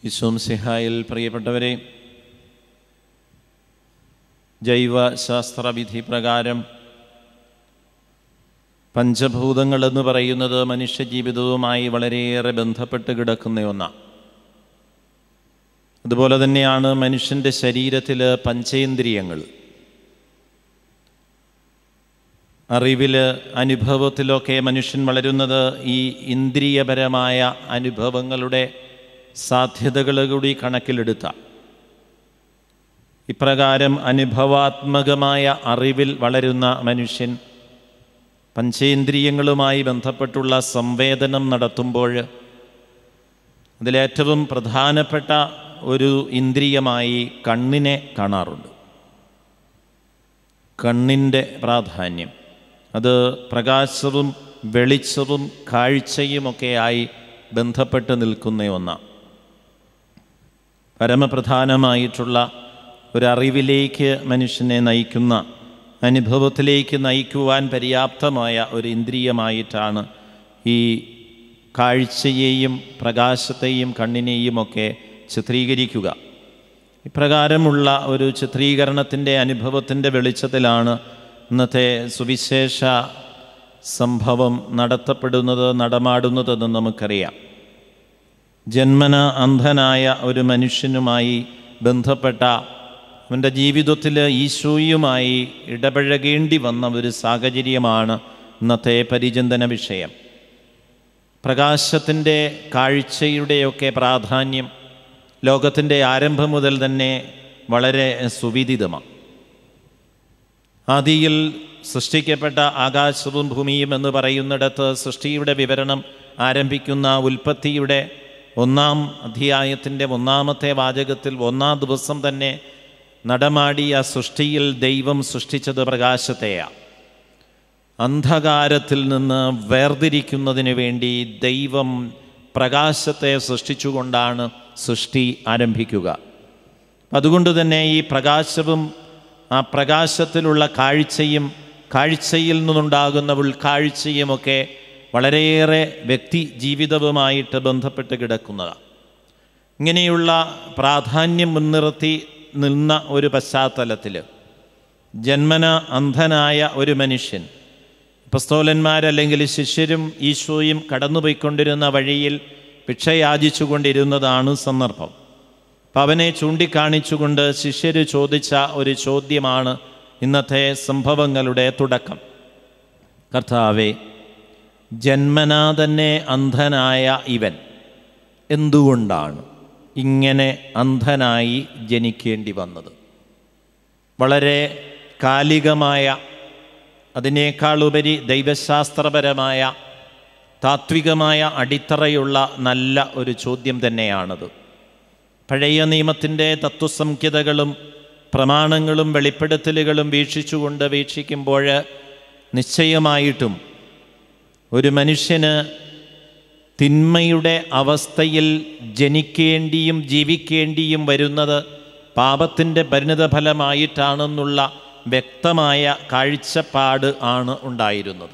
വിശ്വം സിഹായിൽ പ്രിയപ്പെട്ടവരെ ജൈവശാസ്ത്രവിധി പ്രകാരം പഞ്ചഭൂതങ്ങൾ എന്ന് പറയുന്നത് മനുഷ്യജീവിതവുമായി വളരെയേറെ ബന്ധപ്പെട്ട് കിടക്കുന്ന ഒന്നാണ് അതുപോലെ തന്നെയാണ് മനുഷ്യൻ്റെ ശരീരത്തിൽ പഞ്ചേന്ദ്രിയങ്ങൾ അറിവിൽ അനുഭവത്തിലൊക്കെ മനുഷ്യൻ വളരുന്നത് ഈ ഇന്ദ്രിയപരമായ അനുഭവങ്ങളുടെ സാധ്യതകൾ കൂടി കണക്കിലെടുത്ത ഇപ്രകാരം അനുഭവാത്മകമായ അറിവിൽ വളരുന്ന മനുഷ്യൻ പഞ്ചേന്ദ്രിയങ്ങളുമായി ബന്ധപ്പെട്ടുള്ള സംവേദനം നടത്തുമ്പോൾ അതിലേറ്റവും പ്രധാനപ്പെട്ട ഒരു ഇന്ദ്രിയമായി കണ്ണിനെ കാണാറുണ്ട് കണ്ണിൻ്റെ പ്രാധാന്യം അത് പ്രകാശവും വെളിച്ചവും കാഴ്ചയുമൊക്കെയായി ബന്ധപ്പെട്ട് നിൽക്കുന്ന ഒന്നാണ് പരമപ്രധാനമായിട്ടുള്ള ഒരറിവിലേക്ക് മനുഷ്യനെ നയിക്കുന്ന അനുഭവത്തിലേക്ക് നയിക്കുവാൻ പര്യാപ്തമായ ഒരു ഇന്ദ്രിയമായിട്ടാണ് ഈ കാഴ്ചയെയും പ്രകാശത്തെയും കണ്ണിനെയും ഒക്കെ ചിത്രീകരിക്കുക ഇപ്രകാരമുള്ള ഒരു ചിത്രീകരണത്തിൻ്റെ അനുഭവത്തിൻ്റെ വെളിച്ചത്തിലാണ് ഇന്നത്തെ സുവിശേഷ സംഭവം നടത്തപ്പെടുന്നത് നടമാടുന്നതെന്ന് നമുക്കറിയാം ജന്മന അന്ധനായ ഒരു മനുഷ്യനുമായി ബന്ധപ്പെട്ട അവൻ്റെ ജീവിതത്തിൽ ഈശോയുമായി ഇടപഴകേണ്ടി വന്ന ഒരു സാഹചര്യമാണ് ഇന്നത്തെ പരിചിന്തന വിഷയം പ്രകാശത്തിൻ്റെ കാഴ്ചയുടെയൊക്കെ പ്രാധാന്യം ലോകത്തിൻ്റെ ആരംഭം മുതൽ തന്നെ വളരെ സുവിദിതമാണ് ആദിയിൽ സൃഷ്ടിക്കപ്പെട്ട ആകാശവും ഭൂമിയും എന്ന് പറയുന്നിടത്ത് സൃഷ്ടിയുടെ വിവരണം ആരംഭിക്കുന്ന ഉൽപ്പത്തിയുടെ ഒന്നാം അധ്യായത്തിൻ്റെ ഒന്നാമത്തെ വാചകത്തിൽ ഒന്നാം ദിവസം തന്നെ നടമാടിയ സൃഷ്ടിയിൽ ദൈവം സൃഷ്ടിച്ചത് പ്രകാശത്തെയാണ് അന്ധകാരത്തിൽ നിന്ന് വേർതിരിക്കുന്നതിന് വേണ്ടി ദൈവം പ്രകാശത്തെ സൃഷ്ടിച്ചുകൊണ്ടാണ് സൃഷ്ടി ആരംഭിക്കുക അതുകൊണ്ട് തന്നെ ഈ പ്രകാശവും ആ പ്രകാശത്തിലുള്ള കാഴ്ചയും കാഴ്ചയിൽ നിന്നുണ്ടാകുന്ന ഉൾക്കാഴ്ചയുമൊക്കെ വളരെയേറെ വ്യക്തി ജീവിതവുമായിട്ട് ബന്ധപ്പെട്ട് കിടക്കുന്നതാണ് ഇങ്ങനെയുള്ള പ്രാധാന്യം മുൻനിർത്തി നിന്ന ഒരു പശ്ചാത്തലത്തിൽ ജന്മന അന്ധനായ ഒരു മനുഷ്യൻ പുസ്തോലന്മാരല്ലെങ്കിൽ ശിഷ്യരും ഈശോയും കടന്നുപോയിക്കൊണ്ടിരുന്ന വഴിയിൽ ഭിക്ഷയാചിച്ചു കൊണ്ടിരുന്നതാണ് സന്ദർഭം അപ്പം അവനെ ചൂണ്ടിക്കാണിച്ചുകൊണ്ട് ശിഷ്യർ ചോദിച്ച ഒരു ചോദ്യമാണ് ഇന്നത്തെ സംഭവങ്ങളുടെ തുടക്കം കർത്താവെ ജന്മനാ തന്നെ അന്ധനായ ഇവൻ എന്തുകൊണ്ടാണ് ഇങ്ങനെ അന്ധനായി ജനിക്കേണ്ടി വന്നത് വളരെ കാലികമായ അതിനേക്കാളുപരി ദൈവശാസ്ത്രപരമായ താത്വികമായ അടിത്തറയുള്ള നല്ല ഒരു ചോദ്യം തന്നെയാണത് പഴയ നിയമത്തിൻ്റെ തത്വസംഖ്യതകളും പ്രമാണങ്ങളും വെളിപ്പെടുത്തലുകളും വീക്ഷിച്ചുകൊണ്ട് വീക്ഷിക്കുമ്പോൾ നിശ്ചയമായിട്ടും ഒരു മനുഷ്യന് തിന്മയുടെ അവസ്ഥയിൽ ജനിക്കേണ്ടിയും ജീവിക്കേണ്ടിയും വരുന്നത് പാപത്തിൻ്റെ പരിണിതഫലമായിട്ടാണെന്നുള്ള വ്യക്തമായ കാഴ്ചപ്പാട് ആണ് ഉണ്ടായിരുന്നത്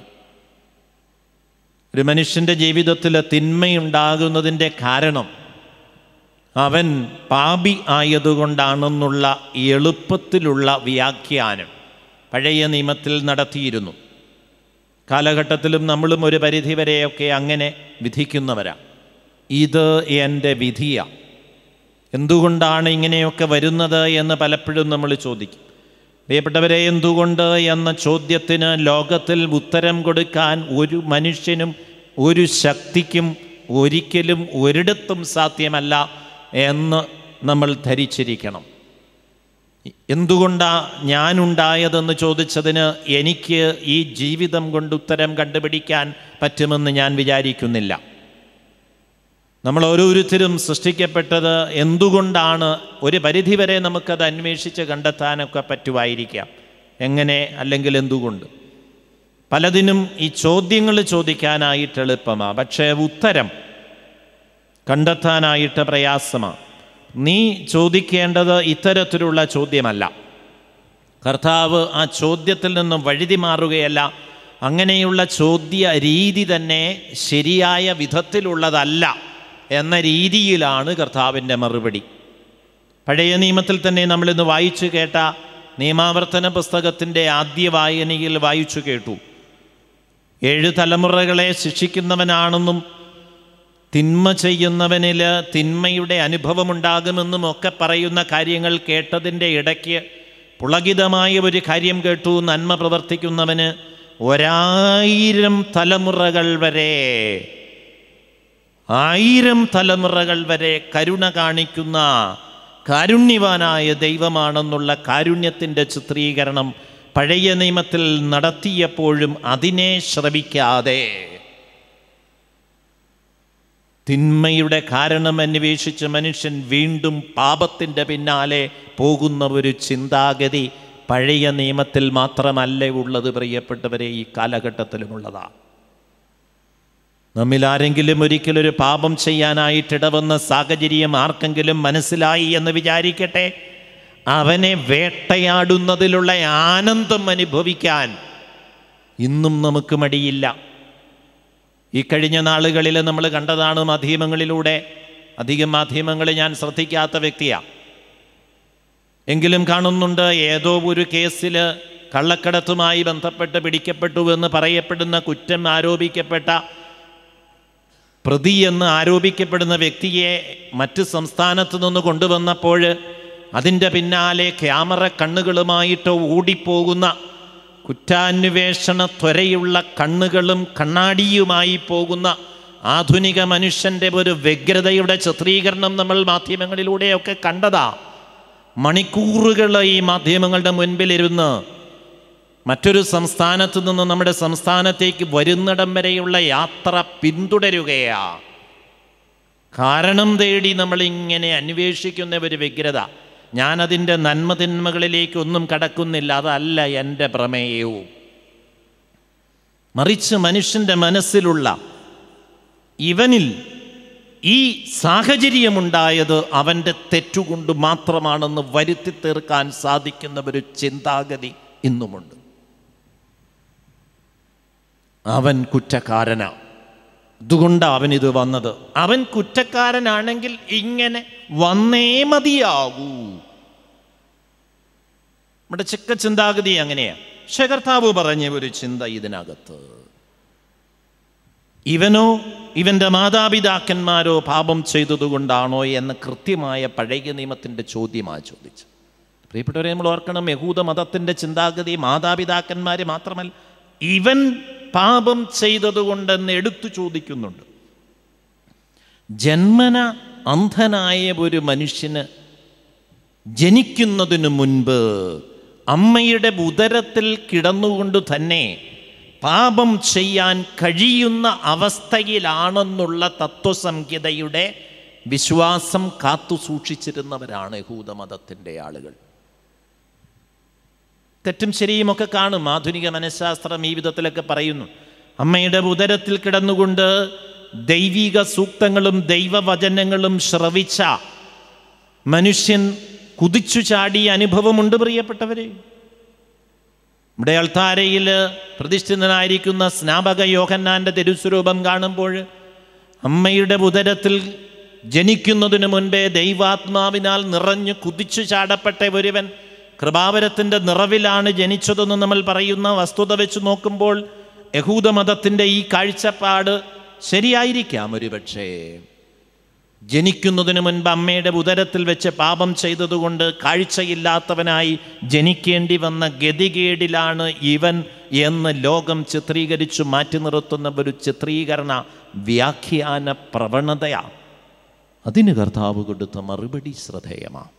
ഒരു മനുഷ്യൻ്റെ ജീവിതത്തിൽ തിന്മയുണ്ടാകുന്നതിൻ്റെ കാരണം അവൻ പാപി ആയതുകൊണ്ടാണെന്നുള്ള എളുപ്പത്തിലുള്ള വ്യാഖ്യാനം പഴയ നിയമത്തിൽ നടത്തിയിരുന്നു കാലഘട്ടത്തിലും നമ്മളും ഒരു പരിധിവരെയൊക്കെ അങ്ങനെ വിധിക്കുന്നവരാണ് ഇത് എൻ്റെ വിധിയാണ് എന്തുകൊണ്ടാണ് ഇങ്ങനെയൊക്കെ വരുന്നത് എന്ന് പലപ്പോഴും നമ്മൾ ചോദിക്കും പ്രിയപ്പെട്ടവരെ എന്തുകൊണ്ട് എന്ന ചോദ്യത്തിന് ലോകത്തിൽ ഉത്തരം കൊടുക്കാൻ ഒരു മനുഷ്യനും ഒരു ശക്തിക്കും ഒരിക്കലും ഒരിടത്തും സാധ്യമല്ല എന്ന് നമ്മൾ ധരിച്ചിരിക്കണം എന്തുകൊണ്ടാ ഞാനുണ്ടായതെന്ന് ചോദിച്ചതിന് എനിക്ക് ഈ ജീവിതം കൊണ്ട് ഉത്തരം കണ്ടുപിടിക്കാൻ പറ്റുമെന്ന് ഞാൻ വിചാരിക്കുന്നില്ല നമ്മൾ ഓരോരുത്തരും സൃഷ്ടിക്കപ്പെട്ടത് എന്തുകൊണ്ടാണ് ഒരു പരിധിവരെ നമുക്കത് അന്വേഷിച്ച് കണ്ടെത്താനൊക്കെ പറ്റുമായിരിക്കാം എങ്ങനെ അല്ലെങ്കിൽ എന്തുകൊണ്ട് പലതിനും ഈ ചോദ്യങ്ങൾ ചോദിക്കാനായിട്ട് എളുപ്പമാണ് പക്ഷേ ഉത്തരം കണ്ടെത്താനായിട്ട് പ്രയാസമാണ് നീ ചോദിക്കേണ്ടത് ഇത്തരത്തിലുള്ള ചോദ്യമല്ല കർത്താവ് ആ ചോദ്യത്തിൽ നിന്നും വഴുതി മാറുകയല്ല അങ്ങനെയുള്ള ചോദ്യ രീതി തന്നെ ശരിയായ വിധത്തിലുള്ളതല്ല എന്ന രീതിയിലാണ് കർത്താവിൻ്റെ മറുപടി പഴയ നിയമത്തിൽ തന്നെ നമ്മളിന്ന് വായിച്ചു കേട്ട നിയമാവർത്തന പുസ്തകത്തിൻ്റെ ആദ്യ വായനയിൽ വായിച്ചു കേട്ടു ഏഴ് തലമുറകളെ ശിക്ഷിക്കുന്നവനാണെന്നും തിന്മ ചെയ്യുന്നവനിൽ തിന്മയുടെ അനുഭവമുണ്ടാകുമെന്നും ഒക്കെ പറയുന്ന കാര്യങ്ങൾ കേട്ടതിൻ്റെ ഇടയ്ക്ക് പുളകിതമായ ഒരു കാര്യം കേട്ടു നന്മ പ്രവർത്തിക്കുന്നവന് ഒരായിരം തലമുറകൾ വരെ ആയിരം തലമുറകൾ വരെ കരുണ കാണിക്കുന്ന കാരുണ്യവാനായ ദൈവമാണെന്നുള്ള കാരുണ്യത്തിൻ്റെ ചിത്രീകരണം പഴയ നിയമത്തിൽ നടത്തിയപ്പോഴും അതിനെ ശ്രവിക്കാതെ തിന്മയുടെ കാരണം അന്വേഷിച്ച് മനുഷ്യൻ വീണ്ടും പാപത്തിൻ്റെ പിന്നാലെ പോകുന്ന ഒരു ചിന്താഗതി പഴയ നിയമത്തിൽ മാത്രമല്ല ഉള്ളത് പ്രിയപ്പെട്ടവരെ ഈ കാലഘട്ടത്തിലുമുള്ളതാണ് നമ്മിൽ ആരെങ്കിലും ഒരിക്കലൊരു പാപം ചെയ്യാനായിട്ടിടവന്ന സാഹചര്യം ആർക്കെങ്കിലും മനസ്സിലായി എന്ന് വിചാരിക്കട്ടെ അവനെ വേട്ടയാടുന്നതിലുള്ള ആനന്ദം അനുഭവിക്കാൻ ഇന്നും നമുക്ക് മടിയില്ല ഈ കഴിഞ്ഞ നാളുകളിൽ നമ്മൾ കണ്ടതാണ് മാധ്യമങ്ങളിലൂടെ അധികം മാധ്യമങ്ങൾ ഞാൻ ശ്രദ്ധിക്കാത്ത വ്യക്തിയാണ് എങ്കിലും കാണുന്നുണ്ട് ഏതോ ഒരു കേസിൽ കള്ളക്കടത്തുമായി ബന്ധപ്പെട്ട് പിടിക്കപ്പെട്ടു എന്ന് പറയപ്പെടുന്ന കുറ്റം ആരോപിക്കപ്പെട്ട പ്രതി എന്ന് ആരോപിക്കപ്പെടുന്ന വ്യക്തിയെ മറ്റ് സംസ്ഥാനത്തു നിന്ന് കൊണ്ടുവന്നപ്പോൾ അതിൻ്റെ പിന്നാലെ ക്യാമറ കണ്ണുകളുമായിട്ട് ഓടിപ്പോകുന്ന കുറ്റാന്വേഷണ ത്വരയുള്ള കണ്ണുകളും കണ്ണാടിയുമായി പോകുന്ന ആധുനിക മനുഷ്യൻ്റെ ഒരു വ്യഗ്രതയുടെ ചിത്രീകരണം നമ്മൾ മാധ്യമങ്ങളിലൂടെയൊക്കെ കണ്ടതാ മണിക്കൂറുകൾ ഈ മാധ്യമങ്ങളുടെ മുൻപിലിരുന്ന് മറ്റൊരു സംസ്ഥാനത്തു നിന്ന് നമ്മുടെ സംസ്ഥാനത്തേക്ക് വരുന്നിടം വരെയുള്ള യാത്ര പിന്തുടരുകയാ കാരണം തേടി നമ്മളിങ്ങനെ അന്വേഷിക്കുന്ന ഒരു വ്യഗ്രത ഞാനതിൻ്റെ നന്മതിന്മകളിലേക്കൊന്നും കടക്കുന്നില്ല അതല്ല എൻ്റെ പ്രമേയവും മറിച്ച് മനുഷ്യൻ്റെ മനസ്സിലുള്ള ഇവനിൽ ഈ സാഹചര്യമുണ്ടായത് അവൻ്റെ തെറ്റുകൊണ്ട് മാത്രമാണെന്ന് വരുത്തി തീർക്കാൻ സാധിക്കുന്ന ഒരു ചിന്താഗതി ഇന്നുമുണ്ട് അവൻ കുറ്റക്കാരനാ അതുകൊണ്ട് അവൻ ഇത് വന്നത് അവൻ കുറ്റക്കാരനാണെങ്കിൽ ഇങ്ങനെ വന്നേ മതിയാകൂ നമ്മുടെ ചിക്ക ചിന്താഗതി അങ്ങനെയാ പക്ഷെ കർത്താവ് പറഞ്ഞ ഒരു ചിന്ത ഇതിനകത്ത് ഇവനോ ഇവൻ്റെ മാതാപിതാക്കന്മാരോ പാപം ചെയ്തതുകൊണ്ടാണോ എന്ന് കൃത്യമായ പഴയ നിയമത്തിൻ്റെ ചോദ്യമാ ചോദിച്ചു പ്രിയപ്പെട്ടവരെ നമ്മൾ ഓർക്കണം യഹൂദ മതത്തിൻ്റെ ചിന്താഗതി മാതാപിതാക്കന്മാർ മാത്രമല്ല ഇവൻ പാപം ചെയ്തതുകൊണ്ടെന്ന് എടുത്തു ചോദിക്കുന്നുണ്ട് ജന്മന അന്ധനായ ഒരു മനുഷ്യന് ജനിക്കുന്നതിനു മുൻപ് അമ്മയുടെ ഉദരത്തിൽ കിടന്നുകൊണ്ട് തന്നെ പാപം ചെയ്യാൻ കഴിയുന്ന അവസ്ഥയിലാണെന്നുള്ള തത്വസംഹിതയുടെ വിശ്വാസം കാത്തു സൂക്ഷിച്ചിരുന്നവരാണ് യഹൂദമതത്തിൻ്റെ ആളുകൾ തെറ്റും ശരിയുമൊക്കെ കാണും ആധുനിക മനഃശാസ്ത്രം ഈ വിധത്തിലൊക്കെ പറയുന്നു അമ്മയുടെ ഉദരത്തിൽ കിടന്നുകൊണ്ട് ദൈവിക സൂക്തങ്ങളും ദൈവവചനങ്ങളും ശ്രവിച്ച മനുഷ്യൻ കുതിച്ചു ചാടിയ അനുഭവമുണ്ട് പ്രിയപ്പെട്ടവരെ നമ്മുടെ അൾത്താരയിൽ പ്രതിഷ്ഠിതനായിരിക്കുന്ന സ്നാപക യോഹന്നാൻ്റെ തിരുസ്വരൂപം കാണുമ്പോൾ അമ്മയുടെ ഉദരത്തിൽ ജനിക്കുന്നതിന് മുൻപേ ദൈവാത്മാവിനാൽ നിറഞ്ഞു കുതിച്ചു ചാടപ്പെട്ട ഒരുവൻ കൃപാവരത്തിൻ്റെ നിറവിലാണ് ജനിച്ചതെന്ന് നമ്മൾ പറയുന്ന വസ്തുത വെച്ച് നോക്കുമ്പോൾ യഹൂദമതത്തിൻ്റെ ഈ കാഴ്ചപ്പാട് ശരിയായിരിക്കാം ഒരുപക്ഷേ ജനിക്കുന്നതിന് മുൻപ് അമ്മയുടെ ഉദരത്തിൽ വെച്ച് പാപം ചെയ്തതുകൊണ്ട് കാഴ്ചയില്ലാത്തവനായി ജനിക്കേണ്ടി വന്ന ഗതികേടിലാണ് ഇവൻ എന്ന് ലോകം ചിത്രീകരിച്ചു മാറ്റി നിർത്തുന്ന ഒരു ചിത്രീകരണ വ്യാഖ്യാന പ്രവണതയാണ് അതിന് കർത്താവ് കൊടുത്ത മറുപടി ശ്രദ്ധേയമാണ്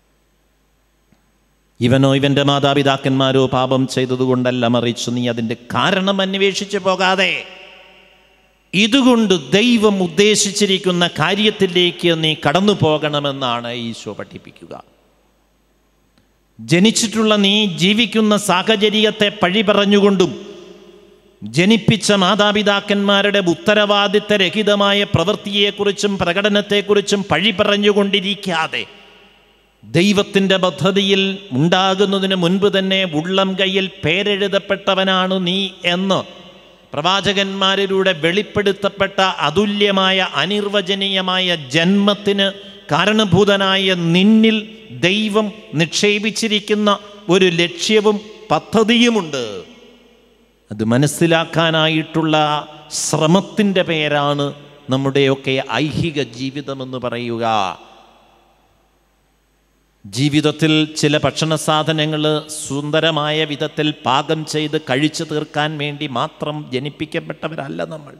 ഇവനോ ഇവൻ്റെ മാതാപിതാക്കന്മാരോ പാപം ചെയ്തതുകൊണ്ടല്ല മറിച്ചു നീ അതിൻ്റെ കാരണം അന്വേഷിച്ചു പോകാതെ ഇതുകൊണ്ട് ദൈവം ഉദ്ദേശിച്ചിരിക്കുന്ന കാര്യത്തിലേക്ക് നീ കടന്നു പോകണമെന്നാണ് ഈശോ പഠിപ്പിക്കുക ജനിച്ചിട്ടുള്ള നീ ജീവിക്കുന്ന സാഹചര്യത്തെ പഴി പറഞ്ഞുകൊണ്ടും ജനിപ്പിച്ച മാതാപിതാക്കന്മാരുടെ ഉത്തരവാദിത്തരഹിതമായ പ്രവൃത്തിയെക്കുറിച്ചും പ്രകടനത്തെക്കുറിച്ചും പഴി പറഞ്ഞുകൊണ്ടിരിക്കാതെ ദൈവത്തിൻ്റെ പദ്ധതിയിൽ ഉണ്ടാകുന്നതിന് മുൻപ് തന്നെ ഉള്ളം കയ്യിൽ പേരെഴുതപ്പെട്ടവനാണ് നീ എന്ന് പ്രവാചകന്മാരിലൂടെ വെളിപ്പെടുത്തപ്പെട്ട അതുല്യമായ അനിർവചനീയമായ ജന്മത്തിന് കാരണഭൂതനായ നിന്നിൽ ദൈവം നിക്ഷേപിച്ചിരിക്കുന്ന ഒരു ലക്ഷ്യവും പദ്ധതിയുമുണ്ട് അത് മനസ്സിലാക്കാനായിട്ടുള്ള ശ്രമത്തിൻ്റെ പേരാണ് നമ്മുടെയൊക്കെ ഐഹിക ജീവിതമെന്ന് പറയുക ജീവിതത്തിൽ ചില ഭക്ഷണ സാധനങ്ങൾ സുന്ദരമായ വിധത്തിൽ പാകം ചെയ്ത് കഴിച്ചു തീർക്കാൻ വേണ്ടി മാത്രം ജനിപ്പിക്കപ്പെട്ടവരല്ല നമ്മൾ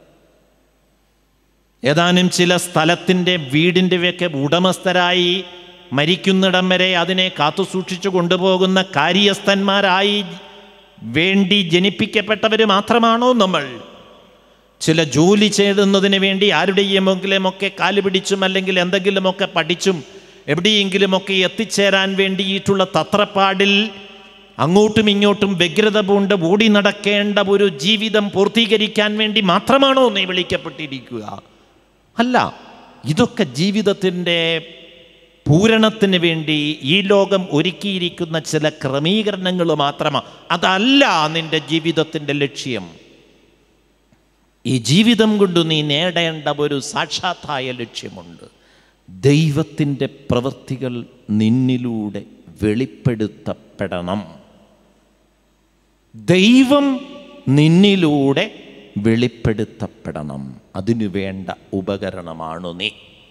ഏതാനും ചില സ്ഥലത്തിൻ്റെ വീടിൻ്റെയൊക്കെ ഉടമസ്ഥരായി മരിക്കുന്നിടം വരെ അതിനെ കാത്തുസൂക്ഷിച്ചു കൊണ്ടുപോകുന്ന കാര്യസ്ഥന്മാരായി വേണ്ടി ജനിപ്പിക്കപ്പെട്ടവർ മാത്രമാണോ നമ്മൾ ചില ജോലി ചെയ്യുന്നതിന് വേണ്ടി ആരുടെയുമെങ്കിലുമൊക്കെ കാല് പിടിച്ചും അല്ലെങ്കിൽ എന്തെങ്കിലുമൊക്കെ പഠിച്ചും എവിടെയെങ്കിലുമൊക്കെ എത്തിച്ചേരാൻ വേണ്ടിയിട്ടുള്ള തത്രപ്പാടിൽ അങ്ങോട്ടും ഇങ്ങോട്ടും വ്യഗ്രത പൂണ്ട് ഓടി നടക്കേണ്ട ഒരു ജീവിതം പൂർത്തീകരിക്കാൻ വേണ്ടി മാത്രമാണോ നീ വിളിക്കപ്പെട്ടിരിക്കുക അല്ല ഇതൊക്കെ ജീവിതത്തിൻ്റെ പൂരണത്തിന് വേണ്ടി ഈ ലോകം ഒരുക്കിയിരിക്കുന്ന ചില ക്രമീകരണങ്ങൾ മാത്രമാണ് അതല്ല നിന്റെ ജീവിതത്തിൻ്റെ ലക്ഷ്യം ഈ ജീവിതം കൊണ്ട് നീ നേടേണ്ട ഒരു സാക്ഷാത്തായ ലക്ഷ്യമുണ്ട് ദൈവത്തിൻ്റെ പ്രവൃത്തികൾ നിന്നിലൂടെ വെളിപ്പെടുത്തപ്പെടണം ദൈവം നിന്നിലൂടെ വെളിപ്പെടുത്തപ്പെടണം അതിനു വേണ്ട ഉപകരണമാണു നീ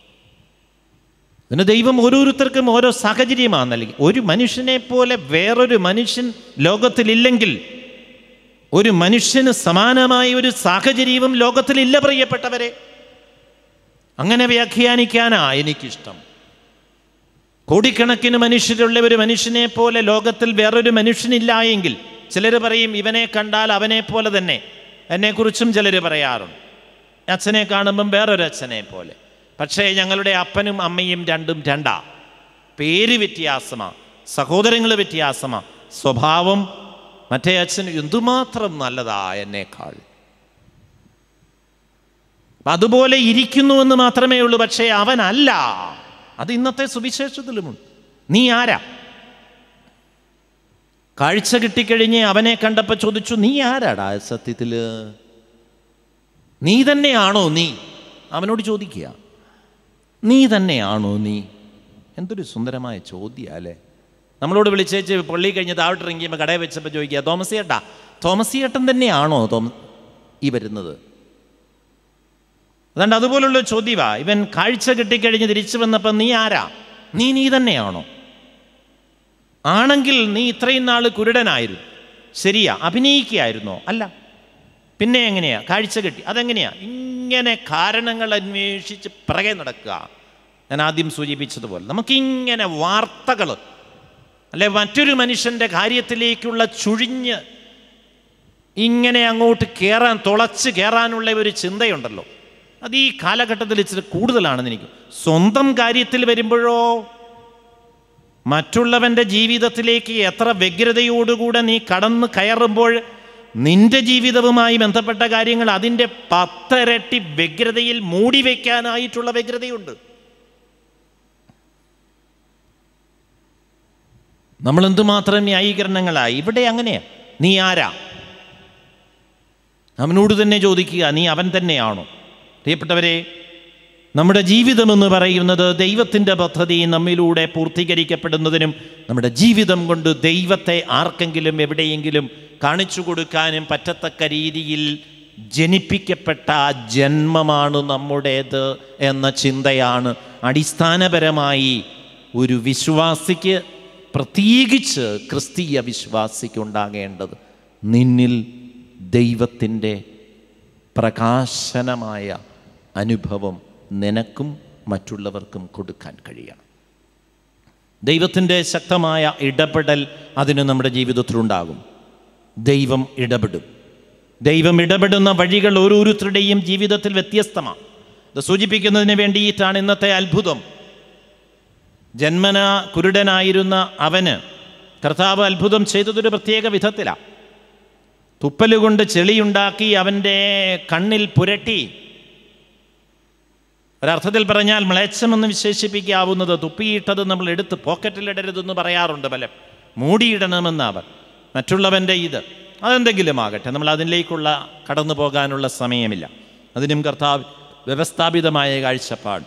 അതിന് ദൈവം ഓരോരുത്തർക്കും ഓരോ സാഹചര്യമാണ് നൽകി ഒരു മനുഷ്യനെ പോലെ വേറൊരു മനുഷ്യൻ ലോകത്തിലില്ലെങ്കിൽ ഒരു മനുഷ്യന് സമാനമായ ഒരു സാഹചര്യവും ലോകത്തിലില്ല പ്രിയപ്പെട്ടവരെ അങ്ങനെ വ്യാഖ്യാനിക്കാനാ എനിക്കിഷ്ടം കോടിക്കണക്കിന് മനുഷ്യരുള്ള ഒരു മനുഷ്യനെ പോലെ ലോകത്തിൽ വേറൊരു മനുഷ്യനില്ല എങ്കിൽ ചിലർ പറയും ഇവനെ കണ്ടാൽ അവനെ പോലെ തന്നെ എന്നെക്കുറിച്ചും ചിലർ പറയാറുണ്ട് അച്ഛനെ കാണുമ്പം വേറൊരു അച്ഛനെ പോലെ പക്ഷേ ഞങ്ങളുടെ അപ്പനും അമ്മയും രണ്ടും രണ്ടാ പേര് വ്യത്യാസമാ സഹോദരങ്ങൾ വ്യത്യാസമാ സ്വഭാവം മറ്റേ അച്ഛൻ എന്തുമാത്രം നല്ലതാ എന്നേക്കാൾ അതുപോലെ ഇരിക്കുന്നുവെന്ന് മാത്രമേ ഉള്ളൂ പക്ഷേ അവനല്ല അത് ഇന്നത്തെ സുവിശേഷത്തിലുമുണ്ട് നീ ആരാ കാഴ്ച കിട്ടിക്കഴിഞ്ഞ് അവനെ കണ്ടപ്പോൾ ചോദിച്ചു നീ ആരാടാ സത്യത്തിൽ നീ തന്നെയാണോ നീ അവനോട് ചോദിക്കുക നീ തന്നെയാണോ നീ എന്തൊരു സുന്ദരമായ ചോദ്യം അല്ലേ നമ്മളോട് വിളിച്ചേച്ച് പള്ളി കഴിഞ്ഞ് താഴോട്ട് ഇറങ്ങിയപ്പോൾ കടയിൽ വെച്ചപ്പോൾ ചോദിക്കുക തോമസ് ചേട്ടാ തോമസ് ചേട്ടൻ തന്നെയാണോ തോമ ഈ വരുന്നത് അതുകൊണ്ട് അതുപോലുള്ള ചോദ്യമാ ഇവൻ കാഴ്ച കിട്ടിക്കഴിഞ്ഞ് തിരിച്ചു വന്നപ്പോൾ നീ ആരാ നീ നീ തന്നെയാണോ ആണെങ്കിൽ നീ ഇത്രയും നാൾ കുരുടനായിരുന്നു ശരിയാ അഭിനയിക്കുകയായിരുന്നോ അല്ല പിന്നെ എങ്ങനെയാ കാഴ്ച കിട്ടി അതെങ്ങനെയാ ഇങ്ങനെ കാരണങ്ങൾ അന്വേഷിച്ച് പിറകെ നടക്കുക ഞാൻ ആദ്യം സൂചിപ്പിച്ചതുപോലെ നമുക്കിങ്ങനെ വാർത്തകൾ അല്ലെ മറ്റൊരു മനുഷ്യൻ്റെ കാര്യത്തിലേക്കുള്ള ചുഴിഞ്ഞ് ഇങ്ങനെ അങ്ങോട്ട് കയറാൻ തുളച്ച് കയറാനുള്ള ഒരു ചിന്തയുണ്ടല്ലോ അത് ഈ കാലഘട്ടത്തിൽ ഇച്ചിരി കൂടുതലാണെന്ന് എനിക്ക് സ്വന്തം കാര്യത്തിൽ വരുമ്പോഴോ മറ്റുള്ളവൻ്റെ ജീവിതത്തിലേക്ക് എത്ര വ്യഗ്രതയോടുകൂടെ നീ കടന്ന് കയറുമ്പോൾ നിന്റെ ജീവിതവുമായി ബന്ധപ്പെട്ട കാര്യങ്ങൾ അതിൻ്റെ പത്തരട്ടി വ്യഗ്രതയിൽ മൂടി വയ്ക്കാനായിട്ടുള്ള വ്യഗ്രതയുണ്ട് നമ്മൾ എന്തുമാത്രം ന്യായീകരണങ്ങളായി ഇവിടെ അങ്ങനെയാ നീ ആരാ അവനോട് തന്നെ ചോദിക്കുക നീ അവൻ തന്നെയാണോ പ്രിയപ്പെട്ടവരെ നമ്മുടെ ജീവിതമെന്ന് പറയുന്നത് ദൈവത്തിൻ്റെ പദ്ധതി നമ്മിലൂടെ പൂർത്തീകരിക്കപ്പെടുന്നതിനും നമ്മുടെ ജീവിതം കൊണ്ട് ദൈവത്തെ ആർക്കെങ്കിലും എവിടെയെങ്കിലും കാണിച്ചു കൊടുക്കാനും പറ്റത്തക്ക രീതിയിൽ ജനിപ്പിക്കപ്പെട്ട ആ ജന്മമാണ് നമ്മുടേത് എന്ന ചിന്തയാണ് അടിസ്ഥാനപരമായി ഒരു വിശ്വാസിക്ക് പ്രത്യേകിച്ച് ക്രിസ്തീയ വിശ്വാസിക്ക് ഉണ്ടാകേണ്ടത് നിന്നിൽ ദൈവത്തിൻ്റെ പ്രകാശനമായ അനുഭവം നിനക്കും മറ്റുള്ളവർക്കും കൊടുക്കാൻ കഴിയണം ദൈവത്തിൻ്റെ ശക്തമായ ഇടപെടൽ അതിന് നമ്മുടെ ജീവിതത്തിലുണ്ടാകും ദൈവം ഇടപെടും ദൈവം ഇടപെടുന്ന വഴികൾ ഓരോരുത്തരുടെയും ജീവിതത്തിൽ വ്യത്യസ്തമാണ് ഇത് സൂചിപ്പിക്കുന്നതിന് വേണ്ടിയിട്ടാണ് ഇന്നത്തെ അത്ഭുതം ജന്മന കുരുടനായിരുന്ന അവന് കർത്താവ് അത്ഭുതം ചെയ്തതൊരു പ്രത്യേക വിധത്തിലാണ് തുപ്പലുകൊണ്ട് ചെളിയുണ്ടാക്കി അവൻ്റെ കണ്ണിൽ പുരട്ടി ഒരർത്ഥത്തിൽ പറഞ്ഞാൽ മ്ലേച്ഛമെന്ന് വിശേഷിപ്പിക്കാവുന്നത് തുപ്പിയിട്ടത് നമ്മൾ എടുത്ത് പോക്കറ്റിലിടരുതെന്ന് പറയാറുണ്ട് പല മൂടിയിടണമെന്ന് അവർ മറ്റുള്ളവൻ്റെ ഇത് അതെന്തെങ്കിലും ആകട്ടെ നമ്മൾ അതിലേക്കുള്ള കടന്നു പോകാനുള്ള സമയമില്ല അതിനും കർത്താവ് വ്യവസ്ഥാപിതമായ കാഴ്ചപ്പാട്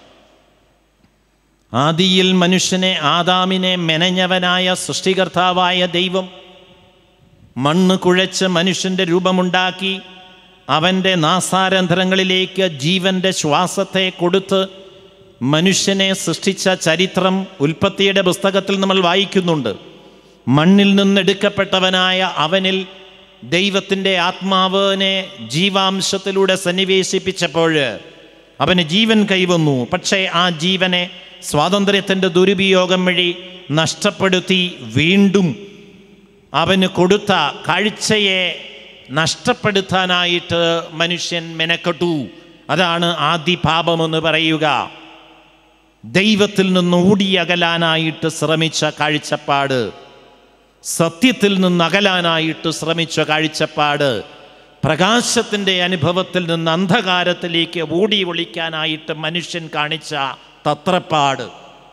ആദിയിൽ മനുഷ്യനെ ആദാമിനെ മെനഞ്ഞവനായ സൃഷ്ടികർത്താവായ ദൈവം മണ്ണ് കുഴച്ച് മനുഷ്യൻ്റെ രൂപമുണ്ടാക്കി അവൻ്റെ നാസാരന്ധ്രങ്ങളിലേക്ക് ജീവൻ്റെ ശ്വാസത്തെ കൊടുത്ത് മനുഷ്യനെ സൃഷ്ടിച്ച ചരിത്രം ഉൽപ്പത്തിയുടെ പുസ്തകത്തിൽ നമ്മൾ വായിക്കുന്നുണ്ട് മണ്ണിൽ നിന്നെടുക്കപ്പെട്ടവനായ അവനിൽ ദൈവത്തിൻ്റെ ആത്മാവിനെ ജീവാംശത്തിലൂടെ സന്നിവേശിപ്പിച്ചപ്പോൾ അവന് ജീവൻ കൈവന്നു പക്ഷേ ആ ജീവനെ സ്വാതന്ത്ര്യത്തിൻ്റെ ദുരുപയോഗം വഴി നഷ്ടപ്പെടുത്തി വീണ്ടും അവന് കൊടുത്ത കാഴ്ചയെ നഷ്ടപ്പെടുത്താനായിട്ട് മനുഷ്യൻ മെനക്കെട്ടു അതാണ് ആദ്യ പാപമെന്ന് പറയുക ദൈവത്തിൽ നിന്ന് ഓടിയകലാനായിട്ട് ശ്രമിച്ച കാഴ്ചപ്പാട് സത്യത്തിൽ നിന്ന് അകലാനായിട്ട് ശ്രമിച്ച കാഴ്ചപ്പാട് പ്രകാശത്തിൻ്റെ അനുഭവത്തിൽ നിന്ന് അന്ധകാരത്തിലേക്ക് ഓടി ഒളിക്കാനായിട്ട് മനുഷ്യൻ കാണിച്ച തത്രപ്പാട്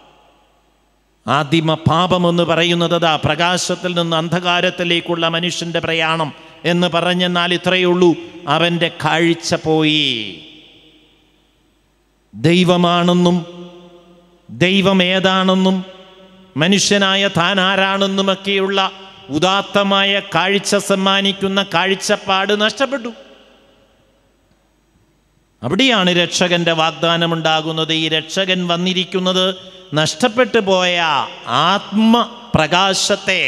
ആദിമ പാപമെന്ന് പറയുന്നത് അതാ പ്രകാശത്തിൽ നിന്ന് അന്ധകാരത്തിലേക്കുള്ള മനുഷ്യൻ്റെ പ്രയാണം എന്ന് പറഞ്ഞെന്നാൽ ഇത്രയേ ഉള്ളൂ അവൻ്റെ കാഴ്ച പോയി ദൈവമാണെന്നും ദൈവം ഏതാണെന്നും മനുഷ്യനായ താൻ ആരാണെന്നുമൊക്കെയുള്ള ഉദാത്തമായ കാഴ്ച സമ്മാനിക്കുന്ന കാഴ്ചപ്പാട് നഷ്ടപ്പെട്ടു അവിടെയാണ് രക്ഷകന്റെ വാഗ്ദാനമുണ്ടാകുന്നത് ഈ രക്ഷകൻ വന്നിരിക്കുന്നത് നഷ്ടപ്പെട്ടു പോയ ആത്മപ്രകാശത്തെ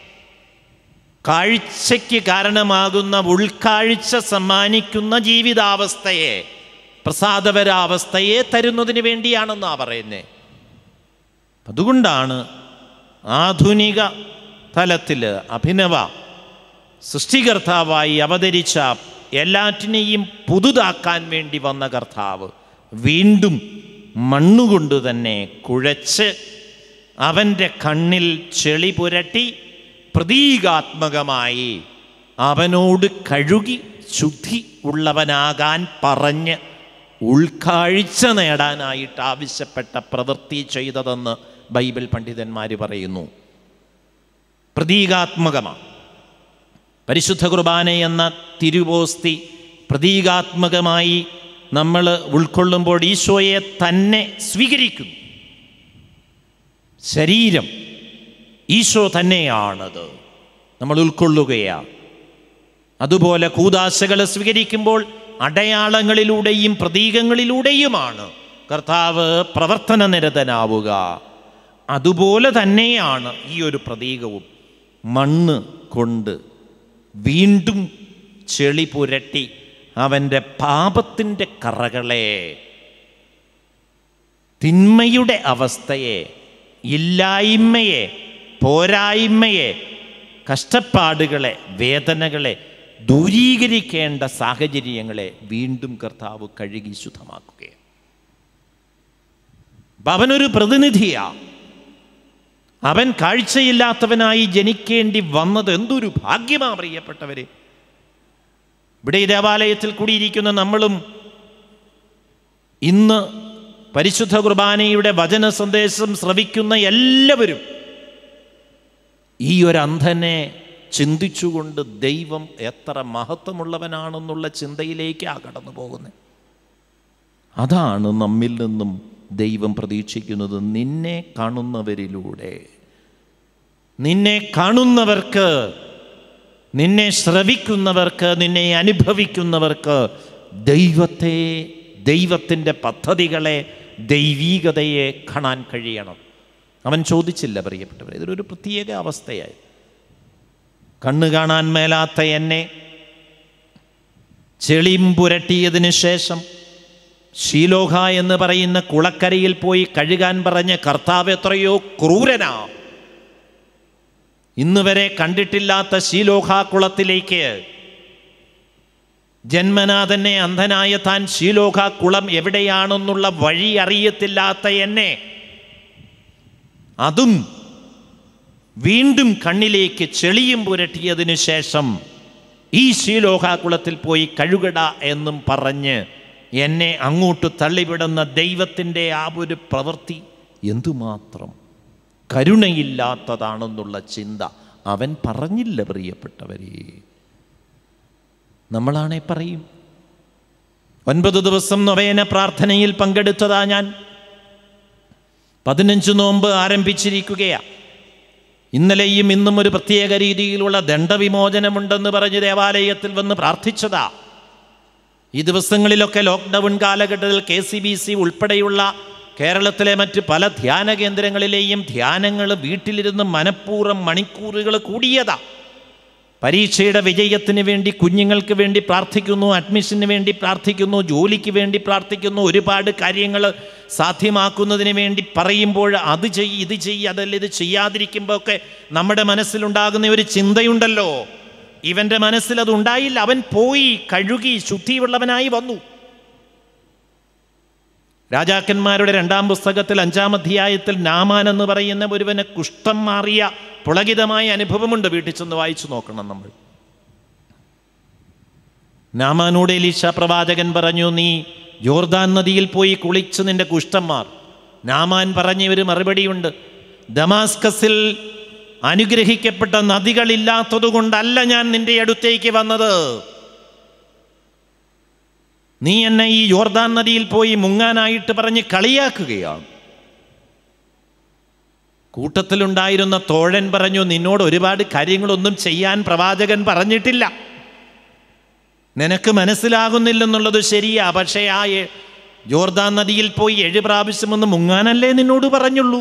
കാഴ്ചയ്ക്ക് കാരണമാകുന്ന ഉൾക്കാഴ്ച സമ്മാനിക്കുന്ന ജീവിതാവസ്ഥയെ പ്രസാദപരാവസ്ഥയെ തരുന്നതിന് വേണ്ടിയാണെന്നാ പറയുന്നത് അതുകൊണ്ടാണ് ആധുനിക തലത്തിൽ അഭിനവ സൃഷ്ടികർത്താവായി അവതരിച്ച എല്ലാറ്റിനെയും പുതുതാക്കാൻ വേണ്ടി വന്ന കർത്താവ് വീണ്ടും മണ്ണുകൊണ്ട് തന്നെ കുഴച്ച് അവൻ്റെ കണ്ണിൽ ചെളി പുരട്ടി പ്രതീകാത്മകമായി അവനോട് കഴുകി ശുദ്ധി ഉള്ളവനാകാൻ പറഞ്ഞ് ഉൾക്കാഴ്ച നേടാനായിട്ട് ആവശ്യപ്പെട്ട പ്രവൃത്തി ചെയ്തതെന്ന് ബൈബിൾ പണ്ഡിതന്മാർ പറയുന്നു പ്രതീകാത്മകമാണ് പരിശുദ്ധ കുർബാന എന്ന തിരുവോസ്തി പ്രതീകാത്മകമായി നമ്മൾ ഉൾക്കൊള്ളുമ്പോൾ ഈശോയെ തന്നെ സ്വീകരിക്കുന്നു ശരീരം ഈശോ തന്നെയാണത് നമ്മൾ ഉൾക്കൊള്ളുകയാണ് അതുപോലെ കൂതാശകൾ സ്വീകരിക്കുമ്പോൾ അടയാളങ്ങളിലൂടെയും പ്രതീകങ്ങളിലൂടെയുമാണ് കർത്താവ് പ്രവർത്തന നിരതനാവുക അതുപോലെ തന്നെയാണ് ഈ ഒരു പ്രതീകവും മണ്ണ് കൊണ്ട് വീണ്ടും ചെളി പുരട്ടി അവൻ്റെ പാപത്തിൻ്റെ കറകളെ തിന്മയുടെ അവസ്ഥയെ ഇല്ലായ്മയെ പോരായ്മയെ കഷ്ടപ്പാടുകളെ വേദനകളെ ദൂരീകരിക്കേണ്ട സാഹചര്യങ്ങളെ വീണ്ടും കർത്താവ് കഴുകി ശുദ്ധമാക്കുകയാണ് അപ്പം അവനൊരു പ്രതിനിധിയാ അവൻ കാഴ്ചയില്ലാത്തവനായി ജനിക്കേണ്ടി വന്നത് എന്തൊരു ഭാഗ്യമാ പ്രിയപ്പെട്ടവരെ ഇവിടെ ഈ ദേവാലയത്തിൽ കൂടിയിരിക്കുന്ന നമ്മളും ഇന്ന് പരിശുദ്ധ കുർബാനയുടെ വചന സന്ദേശം ശ്രവിക്കുന്ന എല്ലാവരും ഈ ഒരു അന്ധനെ ചിന്തിച്ചുകൊണ്ട് ദൈവം എത്ര മഹത്വമുള്ളവനാണെന്നുള്ള ചിന്തയിലേക്കാണ് കടന്നു പോകുന്നത് അതാണ് നമ്മിൽ നിന്നും ദൈവം പ്രതീക്ഷിക്കുന്നത് നിന്നെ കാണുന്നവരിലൂടെ നിന്നെ കാണുന്നവർക്ക് നിന്നെ ശ്രവിക്കുന്നവർക്ക് നിന്നെ അനുഭവിക്കുന്നവർക്ക് ദൈവത്തെ ദൈവത്തിൻ്റെ പദ്ധതികളെ ദൈവീകതയെ കാണാൻ കഴിയണം അവൻ ചോദിച്ചില്ല പ്രിയപ്പെട്ടവർ ഇതൊരു പ്രത്യേക അവസ്ഥയായി കണ്ണ് കാണാൻ മേലാത്ത എന്നെ ചെളിയും പുരട്ടിയതിന് ശേഷം ശീലോഹ എന്ന് പറയുന്ന കുളക്കരയിൽ പോയി കഴുകാൻ പറഞ്ഞ കർത്താവ് എത്രയോ ക്രൂരനാ ഇന്ന് വരെ കണ്ടിട്ടില്ലാത്ത ശീലോഹ കുളത്തിലേക്ക് ജന്മനാ തന്നെ അന്ധനായ താൻ ശീലോഹ കുളം എവിടെയാണെന്നുള്ള വഴി അറിയത്തില്ലാത്ത എന്നെ അതും വീണ്ടും കണ്ണിലേക്ക് ചെളിയും പുരട്ടിയതിനു ശേഷം ഈ ശീലോഹാകുളത്തിൽ പോയി കഴുകട എന്നും പറഞ്ഞ് എന്നെ അങ്ങോട്ട് തള്ളിവിടുന്ന ദൈവത്തിൻ്റെ ആ ഒരു പ്രവൃത്തി എന്തുമാത്രം കരുണയില്ലാത്തതാണെന്നുള്ള ചിന്ത അവൻ പറഞ്ഞില്ല പ്രിയപ്പെട്ടവരെ നമ്മളാണേ പറയും ഒൻപത് ദിവസം നൊവേന പ്രാർത്ഥനയിൽ പങ്കെടുത്തതാ ഞാൻ പതിനഞ്ച് നോമ്പ് ആരംഭിച്ചിരിക്കുകയാ ഇന്നലെയും ഇന്നും ഒരു പ്രത്യേക രീതിയിലുള്ള ദണ്ഡവിമോചനമുണ്ടെന്ന് പറഞ്ഞ് ദേവാലയത്തിൽ വന്ന് പ്രാർത്ഥിച്ചതാ ഈ ദിവസങ്ങളിലൊക്കെ ലോക്ക്ഡൗൺ കാലഘട്ടത്തിൽ കെ സി ബി സി ഉൾപ്പെടെയുള്ള കേരളത്തിലെ മറ്റ് പല ധ്യാന കേന്ദ്രങ്ങളിലെയും ധ്യാനങ്ങൾ വീട്ടിലിരുന്ന് മനഃപൂർവ്വം മണിക്കൂറുകൾ കൂടിയതാ പരീക്ഷയുടെ വിജയത്തിന് വേണ്ടി കുഞ്ഞുങ്ങൾക്ക് വേണ്ടി പ്രാർത്ഥിക്കുന്നു അഡ്മിഷന് വേണ്ടി പ്രാർത്ഥിക്കുന്നു ജോലിക്ക് വേണ്ടി പ്രാർത്ഥിക്കുന്നു ഒരുപാട് കാര്യങ്ങൾ സാധ്യമാക്കുന്നതിന് വേണ്ടി പറയുമ്പോൾ അത് ചെയ്യ് ഇത് ചെയ്യ് അതല്ല ഇത് ചെയ്യാതിരിക്കുമ്പോൾ ഒക്കെ നമ്മുടെ മനസ്സിലുണ്ടാകുന്ന ഒരു ചിന്തയുണ്ടല്ലോ ഇവൻ്റെ മനസ്സിൽ അത് ഉണ്ടായില്ല അവൻ പോയി കഴുകി ശുദ്ധിയുള്ളവനായി വന്നു രാജാക്കന്മാരുടെ രണ്ടാം പുസ്തകത്തിൽ അഞ്ചാം അധ്യായത്തിൽ നാമാൻ എന്ന് പറയുന്ന ഒരുവന് കുഷ്ഠം മാറിയ പുളകിതമായ അനുഭവമുണ്ട് വീട്ടിൽ ചെന്ന് വായിച്ചു നോക്കണം നമ്മൾ നാമാനോട് എലീശ പ്രവാചകൻ പറഞ്ഞു നീ ജോർദാൻ നദിയിൽ പോയി കുളിച്ച് നിന്റെ കുഷ്ഠം മാർ നാമാൻ പറഞ്ഞ ഒരു മറുപടിയുണ്ട് ദമാസ്കസിൽ അനുഗ്രഹിക്കപ്പെട്ട നദികളില്ലാത്തതുകൊണ്ടല്ല ഞാൻ നിന്റെ അടുത്തേക്ക് വന്നത് നീ എന്നെ ഈ യോർദാൻ നദിയിൽ പോയി മുങ്ങാനായിട്ട് പറഞ്ഞ് കളിയാക്കുകയാണ് കൂട്ടത്തിലുണ്ടായിരുന്ന തോഴൻ പറഞ്ഞു നിന്നോട് ഒരുപാട് കാര്യങ്ങളൊന്നും ചെയ്യാൻ പ്രവാചകൻ പറഞ്ഞിട്ടില്ല നിനക്ക് മനസ്സിലാകുന്നില്ലെന്നുള്ളത് ശരിയാ പക്ഷേ ആ എ- ജോർദാൻ നദിയിൽ പോയി ഏഴ് പ്രാവശ്യം ഒന്ന് മുങ്ങാനല്ലേ നിന്നോട് പറഞ്ഞുള്ളൂ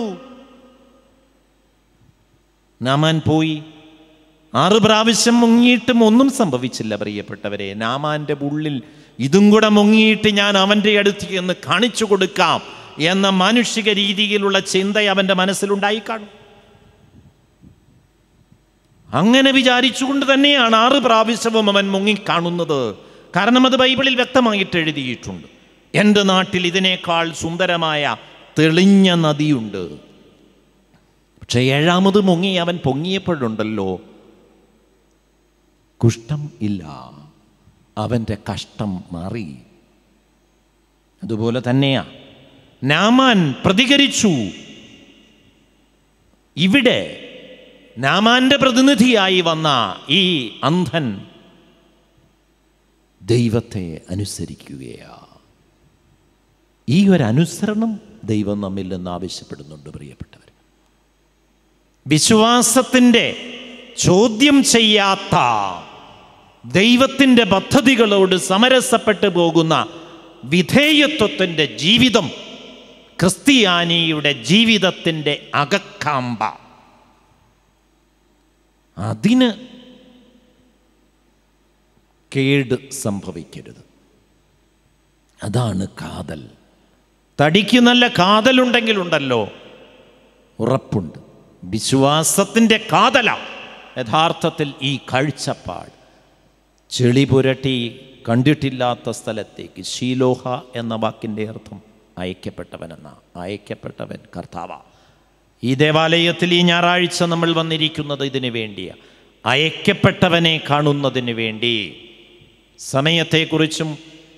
നാമാൻ പോയി ആറ് പ്രാവശ്യം മുങ്ങിയിട്ടും ഒന്നും സംഭവിച്ചില്ല പ്രിയപ്പെട്ടവരെ നാമാന്റെ ഉള്ളിൽ ഇതും കൂടെ മുങ്ങിയിട്ട് ഞാൻ അവൻ്റെ അടുത്ത് എന്ന് കാണിച്ചു കൊടുക്കാം എന്ന മാനുഷിക രീതിയിലുള്ള ചിന്ത അവൻ്റെ മനസ്സിലുണ്ടായി കാണും അങ്ങനെ വിചാരിച്ചുകൊണ്ട് തന്നെയാണ് ആറ് പ്രാവശ്യവും അവൻ മുങ്ങിക്കാണുന്നത് കാരണം അത് ബൈബിളിൽ വ്യക്തമായിട്ട് എഴുതിയിട്ടുണ്ട് എൻ്റെ നാട്ടിൽ ഇതിനേക്കാൾ സുന്ദരമായ തെളിഞ്ഞ നദിയുണ്ട് പക്ഷെ ഏഴാമത് മുങ്ങി അവൻ പൊങ്ങിയപ്പോഴുണ്ടല്ലോ കുഷ്ഠം ഇല്ല അവൻ്റെ കഷ്ടം മാറി അതുപോലെ തന്നെയാ നാമാൻ പ്രതികരിച്ചു ഇവിടെ നാമാന്റെ പ്രതിനിധിയായി വന്ന ഈ അന്ധൻ ദൈവത്തെ അനുസരിക്കുകയാ ഈ ഒരു അനുസരണം ദൈവം നമ്മിൽ നിന്ന് ആവശ്യപ്പെടുന്നുണ്ട് പ്രിയപ്പെട്ടവർ വിശ്വാസത്തിൻ്റെ ചോദ്യം ചെയ്യാത്ത ദൈവത്തിൻ്റെ പദ്ധതികളോട് സമരസപ്പെട്ടു പോകുന്ന വിധേയത്വത്തിൻ്റെ ജീവിതം ക്രിസ്ത്യാനിയുടെ ജീവിതത്തിൻ്റെ അകക്കാമ്പ അതിന് കേട് സംഭവിക്കരുത് അതാണ് കാതൽ തടിക്ക് നല്ല കാതലുണ്ടെങ്കിലുണ്ടല്ലോ ഉറപ്പുണ്ട് വിശ്വാസത്തിൻ്റെ കാതല യഥാർത്ഥത്തിൽ ഈ കാഴ്ചപ്പാട് ചെളി പുരട്ടി കണ്ടിട്ടില്ലാത്ത സ്ഥലത്തേക്ക് ശീലോഹ എന്ന വാക്കിൻ്റെ അർത്ഥം അയക്കപ്പെട്ടവനെന്ന അയക്കപ്പെട്ടവൻ കർത്താവ ഈ ദേവാലയത്തിൽ ഈ ഞായറാഴ്ച നമ്മൾ വന്നിരിക്കുന്നത് ഇതിനു വേണ്ടിയ അയക്കപ്പെട്ടവനെ കാണുന്നതിന് വേണ്ടി സമയത്തെക്കുറിച്ചും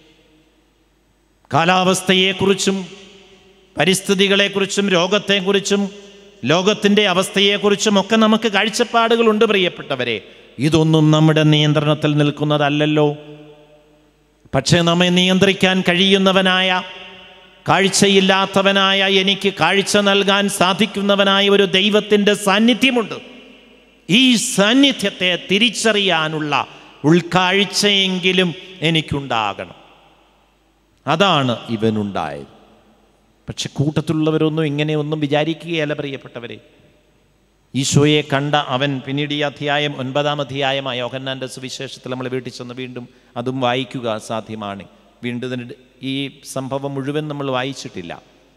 കാലാവസ്ഥയെക്കുറിച്ചും പരിസ്ഥിതികളെക്കുറിച്ചും രോഗത്തെക്കുറിച്ചും ലോകത്തിൻ്റെ അവസ്ഥയെക്കുറിച്ചും ഒക്കെ നമുക്ക് കാഴ്ചപ്പാടുകളുണ്ട് പ്രിയപ്പെട്ടവരെ ഇതൊന്നും നമ്മുടെ നിയന്ത്രണത്തിൽ നിൽക്കുന്നതല്ലല്ലോ പക്ഷേ നമ്മെ നിയന്ത്രിക്കാൻ കഴിയുന്നവനായ കാഴ്ചയില്ലാത്തവനായ എനിക്ക് കാഴ്ച നൽകാൻ സാധിക്കുന്നവനായ ഒരു ദൈവത്തിൻ്റെ സാന്നിധ്യമുണ്ട് ഈ സാന്നിധ്യത്തെ തിരിച്ചറിയാനുള്ള ഉൾക്കാഴ്ചയെങ്കിലും എനിക്കുണ്ടാകണം അതാണ് ഇവനുണ്ടായത് പക്ഷെ കൂട്ടത്തിലുള്ളവരൊന്നും ഇങ്ങനെയൊന്നും വിചാരിക്കുകയല്ല പ്രിയപ്പെട്ടവരെ ഈശോയെ കണ്ട അവൻ പിന്നീട് ഈ അധ്യായം ഒൻപതാം അധ്യായമായ യോഹന്നാൻ്റെ സുവിശേഷത്തിൽ നമ്മൾ വീട്ടിൽ ചെന്ന് വീണ്ടും അതും വായിക്കുക സാധ്യമാണ് വീണ്ടും ഇതിന് ഈ സംഭവം മുഴുവൻ നമ്മൾ വായിച്ചിട്ടില്ല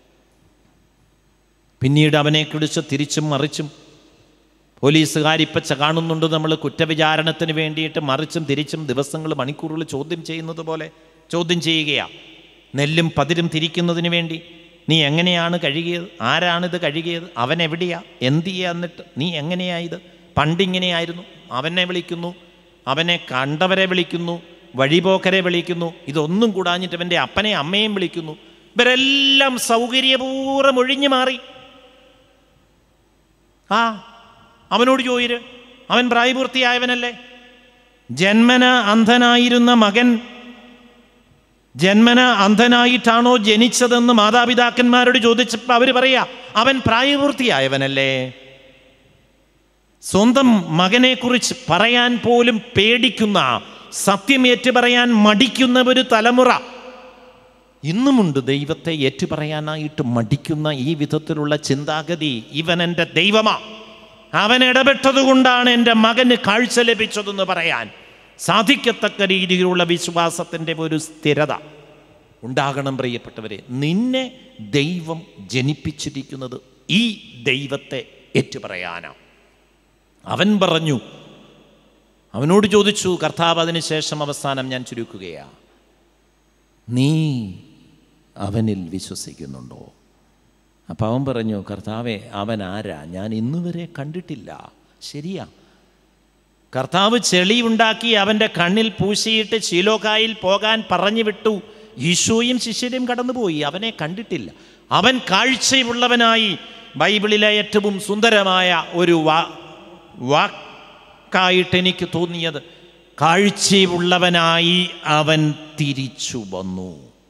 പിന്നീട് അവനെക്കുറിച്ച് തിരിച്ചും മറിച്ചും പോലീസുകാരിപ്പച്ച കാണുന്നുണ്ട് നമ്മൾ കുറ്റവിചാരണത്തിന് വേണ്ടിയിട്ട് മറിച്ചും തിരിച്ചും ദിവസങ്ങൾ മണിക്കൂറുകൾ ചോദ്യം ചെയ്യുന്നത് പോലെ ചോദ്യം ചെയ്യുകയാണ് നെല്ലും പതിരും തിരിക്കുന്നതിന് വേണ്ടി നീ എങ്ങനെയാണ് കഴുകിയത് ആരാണിത് കഴുകിയത് അവൻ എവിടെയാ എന്ത് ചെയ്യാ എന്നിട്ട് നീ എങ്ങനെയാ ഇത് പണ്ടിങ്ങനെയായിരുന്നു അവനെ വിളിക്കുന്നു അവനെ കണ്ടവരെ വിളിക്കുന്നു വഴിപോക്കരെ വിളിക്കുന്നു ഇതൊന്നും കൂടാഞ്ഞിട്ട് അവൻ്റെ അപ്പനെ അമ്മയും വിളിക്കുന്നു ഇവരെല്ലാം സൗകര്യപൂർവ്വം ഒഴിഞ്ഞു മാറി ആ അവനോട് ചോദിര് അവൻ പ്രായപൂർത്തിയായവനല്ലേ ജന്മന അന്ധനായിരുന്ന മകൻ ജന്മന അന്ധനായിട്ടാണോ ജനിച്ചതെന്ന് മാതാപിതാക്കന്മാരോട് ചോദിച്ചപ്പോൾ അവർ പറയാ അവൻ പ്രായപൂർത്തിയായവനല്ലേ സ്വന്തം മകനെക്കുറിച്ച് പറയാൻ പോലും പേടിക്കുന്ന സത്യം ഏറ്റുപറയാൻ മടിക്കുന്ന ഒരു തലമുറ ഇന്നുമുണ്ട് ദൈവത്തെ ഏറ്റുപറയാനായിട്ട് മടിക്കുന്ന ഈ വിധത്തിലുള്ള ചിന്താഗതി ഇവൻ എൻ്റെ ദൈവമാ അവൻ ഇടപെട്ടതുകൊണ്ടാണ് എൻ്റെ മകന് കാഴ്ച ലഭിച്ചതെന്ന് പറയാൻ സാധിക്കത്തക്ക രീതിയിലുള്ള വിശ്വാസത്തിൻ്റെ ഒരു സ്ഥിരത ഉണ്ടാകണം പ്രിയപ്പെട്ടവരെ നിന്നെ ദൈവം ജനിപ്പിച്ചിരിക്കുന്നത് ഈ ദൈവത്തെ ഏറ്റുപറയാനാണ് അവൻ പറഞ്ഞു അവനോട് ചോദിച്ചു കർത്താവ് അതിന് ശേഷം അവസാനം ഞാൻ ചുരുക്കുകയാ നീ അവനിൽ വിശ്വസിക്കുന്നുണ്ടോ അപ്പം അവൻ പറഞ്ഞു കർത്താവെ അവൻ ആരാ ഞാൻ ഇന്നുവരെ കണ്ടിട്ടില്ല ശരിയാ കർത്താവ് ചെളി ഉണ്ടാക്കി അവൻ്റെ കണ്ണിൽ പൂശിയിട്ട് ശീലോകായിൽ പോകാൻ പറഞ്ഞു വിട്ടു ഈശോയും ശിഷ്യരും കടന്നുപോയി അവനെ കണ്ടിട്ടില്ല അവൻ കാഴ്ചയുള്ളവനായി ബൈബിളിലെ ഏറ്റവും സുന്ദരമായ ഒരു വാ വാക്കായിട്ട് എനിക്ക് തോന്നിയത് കാഴ്ചയുള്ളവനായി അവൻ തിരിച്ചു വന്നു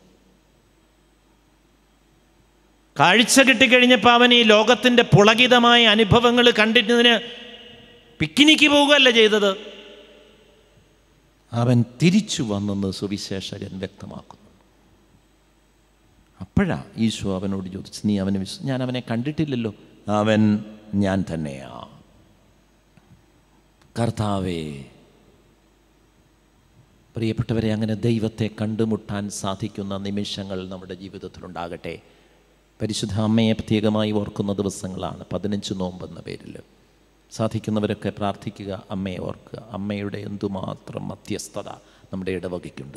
കാഴ്ച കിട്ടിക്കഴിഞ്ഞപ്പോൾ അവൻ ഈ ലോകത്തിൻ്റെ പുളകിതമായ അനുഭവങ്ങൾ കണ്ടിട്ടതിന് പിക്നിക്ക് പോവുകയല്ല ചെയ്തത് അവൻ തിരിച്ചു വന്നെന്ന് സുവിശേഷകൻ വ്യക്തമാക്കുന്നു അപ്പോഴാ ഈശോ അവനോട് ചോദിച്ചു നീ അവനെ വിശ്വ ഞാൻ അവനെ കണ്ടിട്ടില്ലല്ലോ അവൻ ഞാൻ തന്നെയാ കർത്താവേ പ്രിയപ്പെട്ടവരെ അങ്ങനെ ദൈവത്തെ കണ്ടുമുട്ടാൻ സാധിക്കുന്ന നിമിഷങ്ങൾ നമ്മുടെ ജീവിതത്തിലുണ്ടാകട്ടെ പരിശുദ്ധ അമ്മയെ പ്രത്യേകമായി ഓർക്കുന്ന ദിവസങ്ങളാണ് പതിനഞ്ച് നോമ്പെന്ന പേരിൽ സാധിക്കുന്നവരൊക്കെ പ്രാർത്ഥിക്കുക അമ്മയെ ഓർക്കുക അമ്മയുടെ എന്തുമാത്രം മധ്യസ്ഥത നമ്മുടെ ഇടവകയ്ക്കുണ്ട്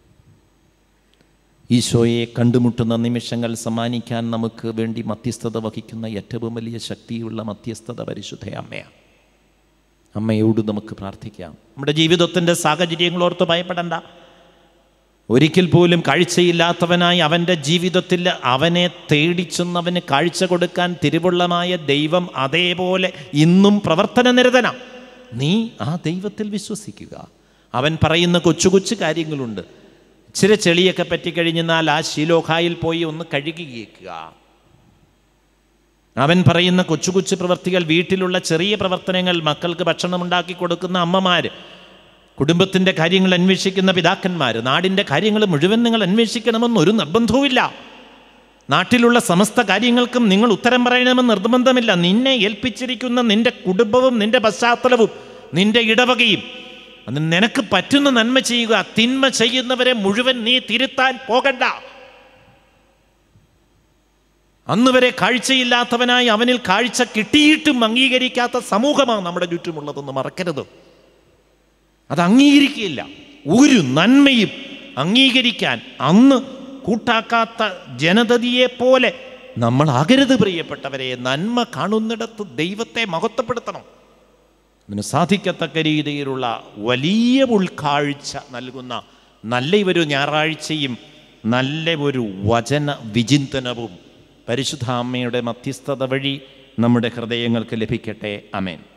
ഈശോയെ കണ്ടുമുട്ടുന്ന നിമിഷങ്ങൾ സമ്മാനിക്കാൻ നമുക്ക് വേണ്ടി മധ്യസ്ഥത വഹിക്കുന്ന ഏറ്റവും വലിയ ശക്തിയുള്ള മധ്യസ്ഥത പരിശുദ്ധ അമ്മയാണ് അമ്മയോട് നമുക്ക് പ്രാർത്ഥിക്കാം നമ്മുടെ ജീവിതത്തിൻ്റെ സാഹചര്യങ്ങളോർത്ത് ഭയപ്പെടണ്ട ഒരിക്കൽ പോലും കാഴ്ചയില്ലാത്തവനായി അവൻ്റെ ജീവിതത്തിൽ അവനെ തേടിച്ചെന്നവന് കാഴ്ച കൊടുക്കാൻ തിരുവുള്ളമായ ദൈവം അതേപോലെ ഇന്നും പ്രവർത്തന നിരതന നീ ആ ദൈവത്തിൽ വിശ്വസിക്കുക അവൻ പറയുന്ന കൊച്ചു കൊച്ചു കാര്യങ്ങളുണ്ട് ഇച്ചിരി ചെളിയൊക്കെ പറ്റിക്കഴിഞ്ഞാൽ ആ ശീലോഹായിൽ പോയി ഒന്ന് കഴുകിയേക്കുക അവൻ പറയുന്ന കൊച്ചു കൊച്ചു പ്രവർത്തികൾ വീട്ടിലുള്ള ചെറിയ പ്രവർത്തനങ്ങൾ മക്കൾക്ക് ഭക്ഷണം ഉണ്ടാക്കി കൊടുക്കുന്ന അമ്മമാർ കുടുംബത്തിൻ്റെ കാര്യങ്ങൾ അന്വേഷിക്കുന്ന പിതാക്കന്മാർ നാടിൻ്റെ കാര്യങ്ങൾ മുഴുവൻ നിങ്ങൾ അന്വേഷിക്കണമെന്ന് ഒരു നിർബന്ധവുമില്ല നാട്ടിലുള്ള സമസ്ത കാര്യങ്ങൾക്കും നിങ്ങൾ ഉത്തരം പറയണമെന്ന് നിർബന്ധമില്ല നിന്നെ ഏൽപ്പിച്ചിരിക്കുന്ന നിന്റെ കുടുംബവും നിന്റെ പശ്ചാത്തലവും നിന്റെ ഇടവകയും അത് നിനക്ക് പറ്റുന്ന നന്മ ചെയ്യുക തിന്മ ചെയ്യുന്നവരെ മുഴുവൻ നീ തിരുത്താൻ പോകണ്ട അന്ന് വരെ കാഴ്ചയില്ലാത്തവനായി അവനിൽ കാഴ്ച കിട്ടിയിട്ടും അംഗീകരിക്കാത്ത സമൂഹമാണ് നമ്മുടെ ചുറ്റുമുള്ളതെന്ന് മറക്കരുത് അത് അംഗീകരിക്കുകയില്ല ഒരു നന്മയും അംഗീകരിക്കാൻ അന്ന് കൂട്ടാക്കാത്ത ജനതയെ പോലെ നമ്മളാകരുത് പ്രിയപ്പെട്ടവരെ നന്മ കാണുന്നിടത്ത് ദൈവത്തെ മഹത്വപ്പെടുത്തണം അതിന് സാധിക്കത്തക്ക രീതിയിലുള്ള വലിയ ഉൾക്കാഴ്ച നൽകുന്ന നല്ല ഒരു ഞായറാഴ്ചയും നല്ല ഒരു വചന വിചിന്തനവും പരിശുദ്ധ അമ്മയുടെ മധ്യസ്ഥത വഴി നമ്മുടെ ഹൃദയങ്ങൾക്ക് ലഭിക്കട്ടെ അമേൻ